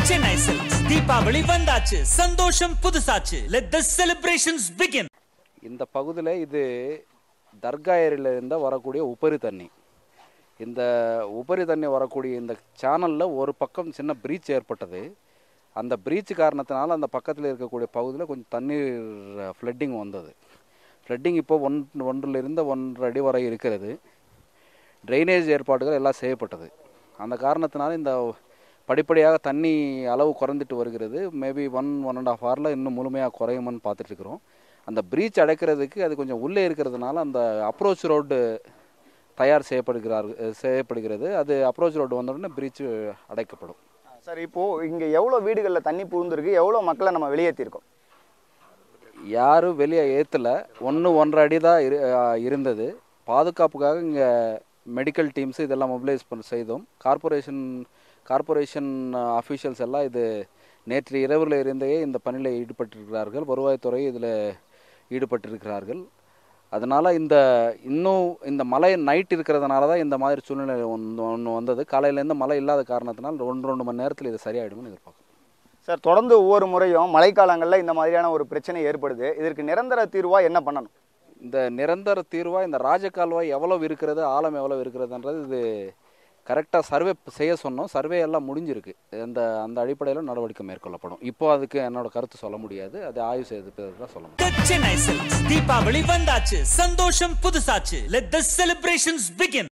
Chennai silks Deepavali வந்தாச்சு சந்தோஷம் புதுசாச்சு லெட் த செலிப்ரேஷன்ஸ் பிகின் இந்த பகுதியில் இது தர்கா ஏரியிலேருந்து வரக்கூடிய உபரி தண்ணி இந்த உபரி தண்ணி வரக்கூடிய இந்த சேனலில் ஒரு பக்கம் சின்ன பிரீச் ஏற்பட்டது அந்த பிரீச் காரணத்தினால அந்த பக்கத்தில் இருக்கக்கூடிய பகுதியில் கொஞ்சம் தண்ணீர் ஃப்ளட்டிங் வந்தது ஃப்ளட்டிங் இப்போ ஒன் ஒன்றிலிருந்து ஒன்றரை அடி வரை இருக்கிறது ட்ரைனேஜ் ஏற்பாடுகள் எல்லாம் செய்யப்பட்டது அந்த காரணத்தினால இந்த படிப்படியாக தண்ணி அளவு குறைந்துட்டு வருகிறது maybe one one and half ஹவரில் இன்னும் முழுமையாக குறையுமான்னு பார்த்துட்டு இருக்கிறோம் அந்த பிரீச் அடைக்கிறதுக்கு அது கொஞ்சம் உள்ளே இருக்கிறதுனால அந்த அப்ரோச் ரோடு தயார் செய்யப்படுகிறார் செய்யப்படுகிறது அது அப்ரோச் ரோடு வந்த உடனே பிரீச் அடைக்கப்படும் சார் இப்போ இங்க எவ்வளவு வீடுகளில் தண்ணி புகுந்திருக்கு எவ்வளவு மக்களை நம்ம வெளியேற்றிருக்கோம் யாரும் வெளியே ஏற்றலை ஒன்று ஒன்றரை அடி தான் இரு அஹ் இருந்தது பாதுகாப்புக்காக இங்கே மெடிக்கல் டீம்ஸ் இதெல்லாம் மொபிலைஸ் பண்ண செய்தோம் கார்ப்பரேஷன் கார்ப்பரேஷன் அஃபீஷியல்ஸ் எல்லாம் இது நேற்று இரவில் இருந்தே இந்த பணியில் ஈடுபட்டிருக்கிறார்கள் வருவாய்த்துறை இதில் ஈடுபட்டிருக்கிறார்கள் அதனால் இந்த இன்னும் இந்த மழை நைட் இருக்கிறதுனால தான் இந்த மாதிரி சூழ்நிலை ஒன்று ஒன்று வந்தது காலையிலேருந்து மழை இல்லாத காரணத்தினால் ஒன்று ரெண்டு மணி நேரத்தில் இது சரியாயிடும்னு எதிர்பார்க்குறோம் சார் தொடர்ந்து ஒவ்வொரு முறையும் மழைக்காலங்களில் இந்த மாதிரியான ஒரு பிரச்சனை ஏற்படுது இதற்கு நிரந்தர தீர்வா என்ன பண்ணணும் இந்த நிரந்தர தீர்வாக இந்த ராஜகால்வாய் எவ்வளவு இருக்கிறது ஆழம் எவ்வளவு இருக்கிறதுன்றது இது கரெக்டாக சர்வே செய்ய சொன்னோம் சர்வே எல்லாம் முடிஞ்சிருக்கு அந்த அந்த அடிப்படையில் நடவடிக்கை மேற்கொள்ளப்படும் இப்போ அதுக்கு என்னோட கருத்து சொல்ல முடியாது அது ஆய்வு செய்து பிறகு தான் சொல்ல முடியும் சென்னை சில்க்ஸ் தீபாவளி வந்தாச்சு சந்தோஷம் புதுசாச்சு லெட் த செலிப்ரேஷன்ஸ் பிகின்